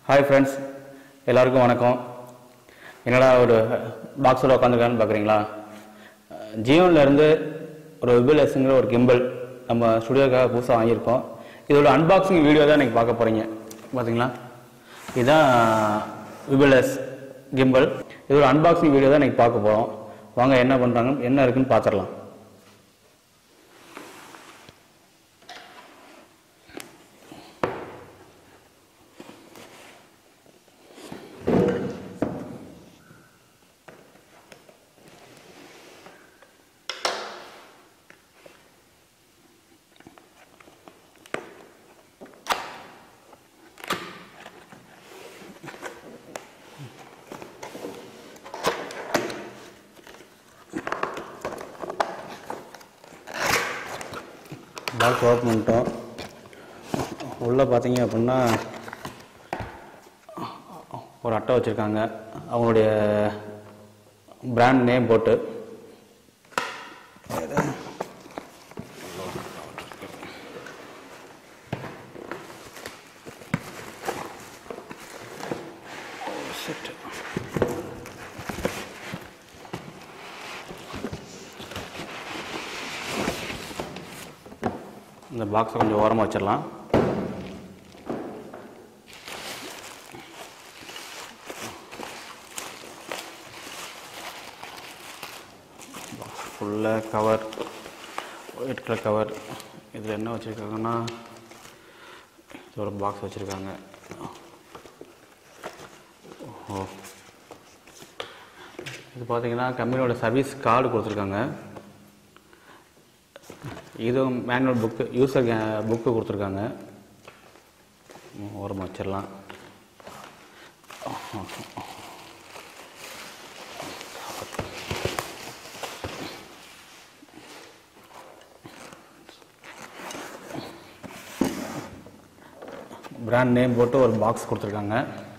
hi friends எல்லாருக்கும் வணக்கம் என்னடா ஒரு பாக்ஸோட உட்காந்துருக்கான்னு பார்க்குறீங்களா ஜியோன்ல இருந்து ஒரு விபிஎல்எஸ்ங்கிற ஒரு கிம்பிள் நம்ம ஸ்டுடியோக்காக புதுசாக வாங்கியிருக்கோம் இதோட அன்பாக்சிங் வீடியோ தான் இன்னைக்கு பார்க்க போகிறீங்க பார்த்தீங்களா இதுதான் விபிஎல்எஸ் கிம்பிள் இதோட அன்பாக்சிங் வீடியோ தான் இன்னைக்கு பார்க்க போகிறோம் வாங்க என்ன பண்ணுறாங்க என்ன இருக்குன்னு பார்த்துடலாம் பாக்ஸ் ஓப்பன் பண்ணிட்டோம் உள்ளே பார்த்தீங்க அப்படின்னா ஒரு அட்டை வச்சுருக்காங்க அவங்களுடைய பிராண்ட் நேம் போட்டு இந்த பாக்ஸை கொஞ்சம் ஓரமாக வச்சிடலாம் ஃபுல்லாக கவர் ஒயிட் கலர் கவர் இதில் என்ன வச்சுருக்காங்கன்னா இதோட பாக்ஸ் வச்சுருக்காங்க ஓ இது பார்த்தீங்கன்னா கம்பெனியோட சர்வீஸ் கார்டு கொடுத்துருக்காங்க இதுவும் மேனுவல் புக்கு யூசர் புக்கு கொடுத்துருக்காங்க ஓரமாக வச்சிடலாம் பிராண்ட் நேம் போட்டு ஒரு பாக்ஸ் கொடுத்துருக்காங்க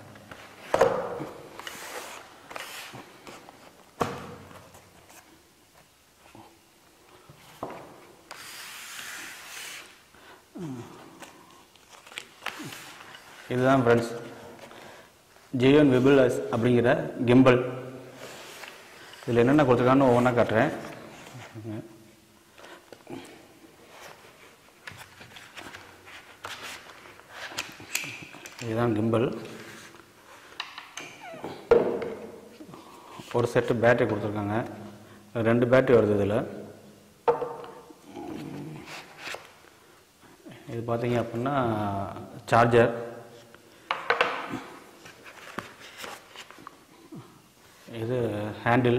இதுதான் ஃப்ரெண்ட்ஸ் ஜியோன் விபிள்எஸ் அப்படிங்கிற கிம்பல் இதில் என்னென்ன கொடுத்துருக்கான்னு ஒவ்வொன்றா காட்டுறேன் இதுதான் கிம்பல் ஒரு செட்டு பேட்டரி கொடுத்துருக்காங்க ரெண்டு பேட்டரி வருது இதில் இது பார்த்தீங்க அப்படின்னா சார்ஜர் இது ஹேண்டில்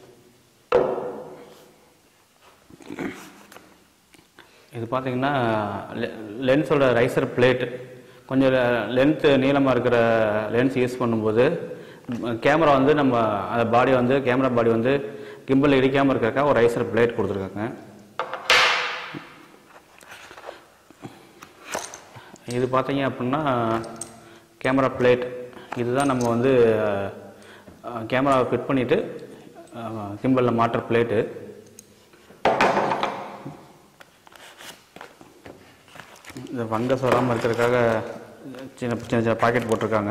இது பார்த்தீங்கன்னா லென்ஸோட ரைசர் பிளேட் கொஞ்சம் லென்த்து நீளமாக இருக்கிற லென்ஸ் யூஸ் பண்ணும்போது கேமரா வந்து நம்ம அந்த பாடி வந்து கேமரா பாடி வந்து கிம்பிள் இடிக்காமல் இருக்கிறக்கா ஒரு ரைசர் பிளேட் கொடுத்துருக்காங்க இது பார்த்தீங்க அப்படின்னா கேமரா பிளேட் இதுதான் நம்ம வந்து கேமராவை ஃபிட் பண்ணிவிட்டு கிம்பலில் மாட்டுற பிளேட்டு இந்த ஃபங்கஸ் வராமல் இருக்கிறதுக்காக சின்ன சின்ன சின்ன பாக்கெட் போட்டிருக்காங்க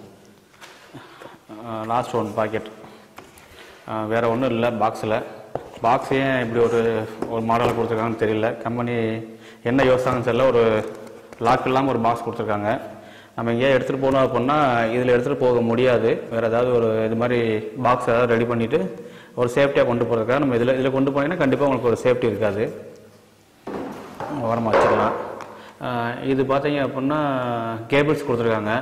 லாஸ்ட் ஒன் பாக்கெட் வேறு ஒன்றும் இல்லை பாக்ஸில் பாக்ஸ் ஏன் இப்படி ஒரு ஒரு மாடல் கொடுத்துருக்காங்கன்னு தெரியல கம்பெனி என்ன யோசிச்சாங்கன்னு தெரியல ஒரு லாக் இல்லாமல் ஒரு பாக்ஸ் கொடுத்துருக்காங்க நம்ம எங்கேயா எடுத்துகிட்டு போகணும் அப்படின்னா இதில் எடுத்துகிட்டு போக முடியாது வேறு ஏதாவது ஒரு இது மாதிரி பாக்ஸ் ஏதாவது ரெடி பண்ணிவிட்டு ஒரு சேஃப்டியாக கொண்டு போகிறதுக்காக நம்ம இதில் இதில் கொண்டு போனீங்கன்னா கண்டிப்பாக உங்களுக்கு ஒரு சேஃப்டி இருக்காது ஓரமாக வச்சிடலாம் இது பார்த்தீங்க அப்படின்னா கேபிள்ஸ் கொடுத்துருக்காங்க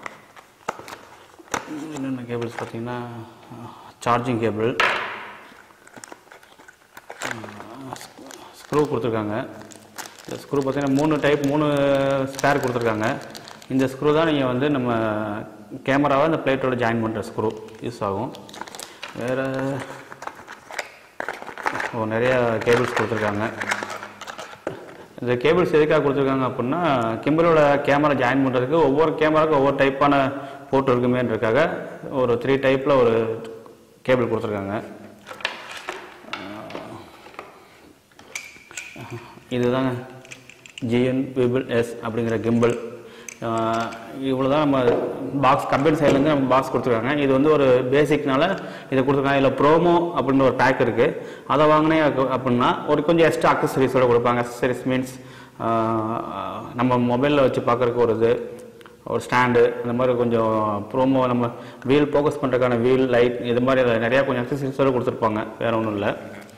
என்னென்ன கேபிள்ஸ் பார்த்தீங்கன்னா சார்ஜிங் கேபிள் ஸ்க்ரூ கொடுத்துருக்காங்க இந்த ஸ்க்ரூ பார்த்தீங்கன்னா மூணு டைப் மூணு ஸ்பேர் கொடுத்துருக்காங்க இந்த ஸ்க்ரூ தான் நீங்கள் வந்து நம்ம கேமராவை அந்த பிளேட்டோட ஜாயின் பண்ணுற ஸ்க்ரூ யூஸ் ஆகும் வேறு ஓ நிறைய கேபிள்ஸ் கொடுத்துருக்காங்க இந்த கேபிள்ஸ் எதுக்காக கொடுத்துருக்காங்க அப்படின்னா கிம்பலோட கேமரா ஜாயின் பண்ணுறதுக்கு ஒவ்வொரு கேமராவுக்கும் ஒவ்வொரு டைப்பான போட்டு இருக்குமேன்றதுக்காக ஒரு த்ரீ டைப்பில் ஒரு கேபிள் கொடுத்துருக்காங்க இதுதான் ஜிஎன் விபிள் எஸ் அப்படிங்கிற கிம்பிள் இவ்வளோ தான் நம்ம பாக்ஸ் கம்பெனி சைட்லேருந்து நம்ம பாக்ஸ் கொடுத்துருக்காங்க இது வந்து ஒரு பேசிக்னால இதை கொடுத்துருக்காங்க இதில் ப்ரோமோ அப்படின்னு ஒரு பேக் இருக்குது அதை வாங்கினே அப்படின்னா ஒரு கொஞ்சம் எக்ஸ்ட்ரா அக்சசரிஸோட கொடுப்பாங்க அக்சசரிஸ் மீன்ஸ் நம்ம மொபைலில் வச்சு பார்க்குறக்கு ஒரு இது ஒரு ஸ்டாண்டு அந்த மாதிரி கொஞ்சம் ப்ரோமோ நம்ம வீல் ஃபோக்கஸ் பண்ணுறதுக்கான வீல் லைட் இது மாதிரி அதில் நிறையா கொஞ்சம் அக்சசரிஸோடு கொடுத்துருப்பாங்க வேறு ஒன்றும் இல்லை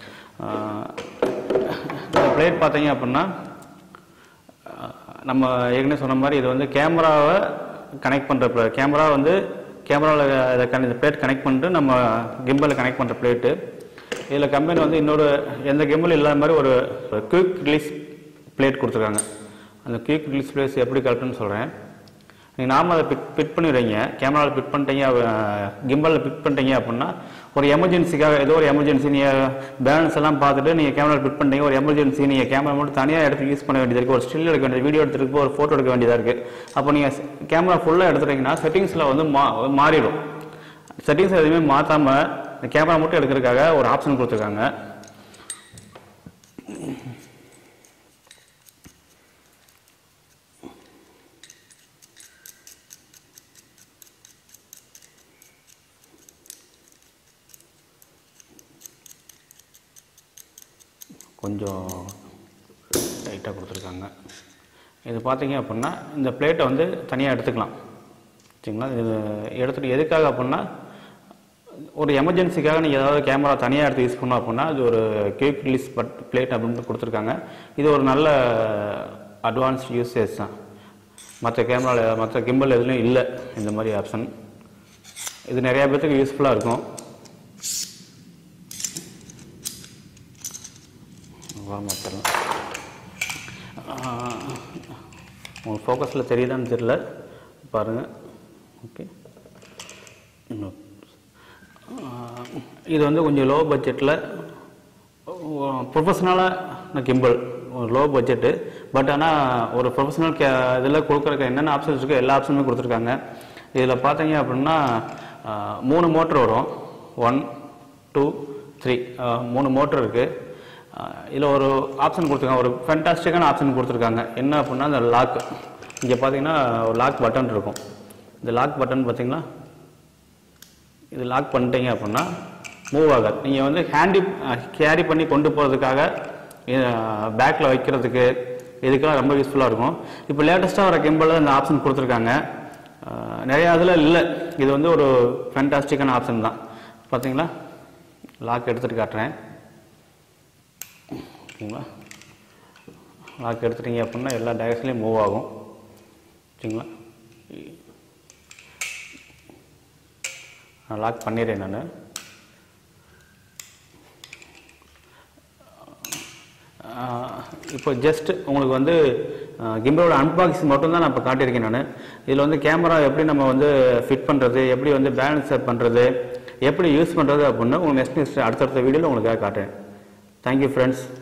இந்த பிளேட் பார்த்தீங்க அப்படின்னா அஹ், நம்ம ஏற்கனவே சொன்ன மாதிரி இது வந்து கேமராவை கனெக்ட் பண்ணுற கேமரா வந்து கேமராவில் இதை கன இந்த பிளேட் கனெக்ட் பண்ணிட்டு நம்ம கிம்பலில் கனெக்ட் பண்ணுற பிளேட்டு இதில் கம்பெனி வந்து இன்னொரு எந்த கிம்பலும் இல்லாத மாதிரி ஒரு குயிக் ரிலீஸ் பிளேட் கொடுத்துருக்காங்க அந்த குயிக் ரிலீஸ் பிளேஸ் எப்படி கரெக்டுன்னு சொல்கிறேன் நீங்கள் நார்மலாக அதை பிட் பிட் பண்ணிடுறீங்க கேமராவில் பிட் பண்ணிட்டீங்க கிம்பலில் பிட் பண்ணிட்டீங்க அப்படின்னா ஒரு எமர்ஜென்சிக்காக ஏதோ ஒரு எமர்ஜென்சி நீங்கள் பேலன்ஸ் எல்லாம் பார்த்துட்டு நீங்கள் கேமராவில் பிட் பண்ணிட்டீங்க ஒரு எமர்ஜென்சி நீங்கள் கேமரா மட்டும் தனியாக எடுத்து யூஸ் பண்ண வேண்டியது இருக்குது ஒரு ஸ்டில் எடுக்க வேண்டியது வீடியோ எடுத்துருக்கு ஒரு ஃபோட்டோ எடுக்க வேண்டியதாக இருக்குது அப்போ நீங்கள் கேமரா ஃபுல்லாக எடுத்துட்டீங்கன்னா செட்டிங்ஸில் வந்து மா மாறிடும் செட்டிங்ஸ் எதுவுமே மாற்றாமல் இந்த கேமரா மட்டும் எடுக்கிறதுக்காக ஒரு ஆப்ஷன் கொடுத்துருக்காங்க கொஞ்சம் டைட்டாக கொடுத்துருக்காங்க இது பார்த்தீங்க அப்படின்னா இந்த பிளேட்டை வந்து தனியாக எடுத்துக்கலாம் சரிங்களா இது எடுத்துகிட்டு எதுக்காக அப்படின்னா ஒரு எமர்ஜென்சிக்காக நீங்கள் ஏதாவது கேமரா தனியாக எடுத்து யூஸ் பண்ணோம் அப்படின்னா இது ஒரு குயிக் ரிலீஸ் பட் பிளேட் அப்படின்னு கொடுத்துருக்காங்க இது ஒரு நல்ல அட்வான்ஸ்ட் யூசேஜ் தான் மற்ற கேமராவில் மற்ற கிம்பல் எதுலையும் இல்லை இந்த மாதிரி ஆப்ஷன் இது நிறையா பேர்த்துக்கு யூஸ்ஃபுல்லாக இருக்கும் மாற்றலாம் உங்களுக்கு ஃபோக்கஸில் தெரியுதான்னு தெரியல பாருங்கள் ஓகே இன்னும் ஆஹ் இது வந்து கொஞ்சம் லோ பட்ஜெட்டில் ப்ரொஃபஷ்னலான கிம்பிள் ஒரு லோ பட்ஜெட்டு பட் ஆனால் ஒரு ப்ரொஃபஷனல் கே இதில் கொடுக்குறக்கு என்னென்ன ஆப்ஷன்ஸ் இருக்கோ எல்லா ஆப்ஷனுமே கொடுத்துருக்காங்க இதில் பார்த்தீங்க அப்படின்னா ஆஹ் மூணு மோட்ரு வரும் ஒன் டூ த்ரீ மூணு மோட்ரு இருக்குது இதில் ஒரு ஆப்ஷன் கொடுத்துருக்காங்க ஒரு ஃபென்டாஸ்டிக்கான ஆப்ஷன் கொடுத்துருக்காங்க என்ன அப்படின்னா இந்த லாக் இங்கே பார்த்தீங்கன்னா ஒரு லாக் பட்டன் இருக்கும் இந்த லாக் பட்டன் பார்த்தீங்கன்னா இது லாக் பண்ணிட்டீங்க அப்படின்னா மூவ் ஆகாது நீங்கள் வந்து ஹேண்டி கேரி பண்ணி கொண்டு போகிறதுக்காக பேக்கில் வைக்கிறதுக்கு இதுக்கெல்லாம் ரொம்ப யூஸ்ஃபுல்லாக இருக்கும் இப்போ லேட்டஸ்ட்டாக வர கிம்பலில் இந்த ஆப்ஷன் கொடுத்துருக்காங்க அஹ், நிறைய அதில் இல்லை இது வந்து ஒரு ஃபேண்டாஸ்டிக்கான ஆப்ஷன் தான் பார்த்தீங்களா லாக் எடுத்துகிட்டு காட்டுறேன் ஓகேங்களா லாக் எடுத்துட்டீங்க அப்படின்னா எல்லா டயரக்ஷன்லேயும் மூவ் ஆகும் சரிங்களா நான் லாக் பண்ணிடுறேன் நான் இப்போ ஜஸ்ட் உங்களுக்கு வந்து கிம்பலோட அன்பாக்சிங் மட்டும் தான் நான் இப்போ காட்டியிருக்கேன் நான் இதில் வந்து கேமரா எப்படி நம்ம வந்து ஃபிட் பண்ணுறது எப்படி வந்து பேலன்ஸ் செட் பண்ணுறது எப்படி யூஸ் பண்ணுறது அப்படின்னு உங்களுக்கு நெக்ஸ்ட் நெக்ஸ்ட் அடுத்தடுத்த வீடியோவில் உங்களுக்காக காட்டுறேன் தேங்க்யூ ஃப்ரெண்ட்ஸ்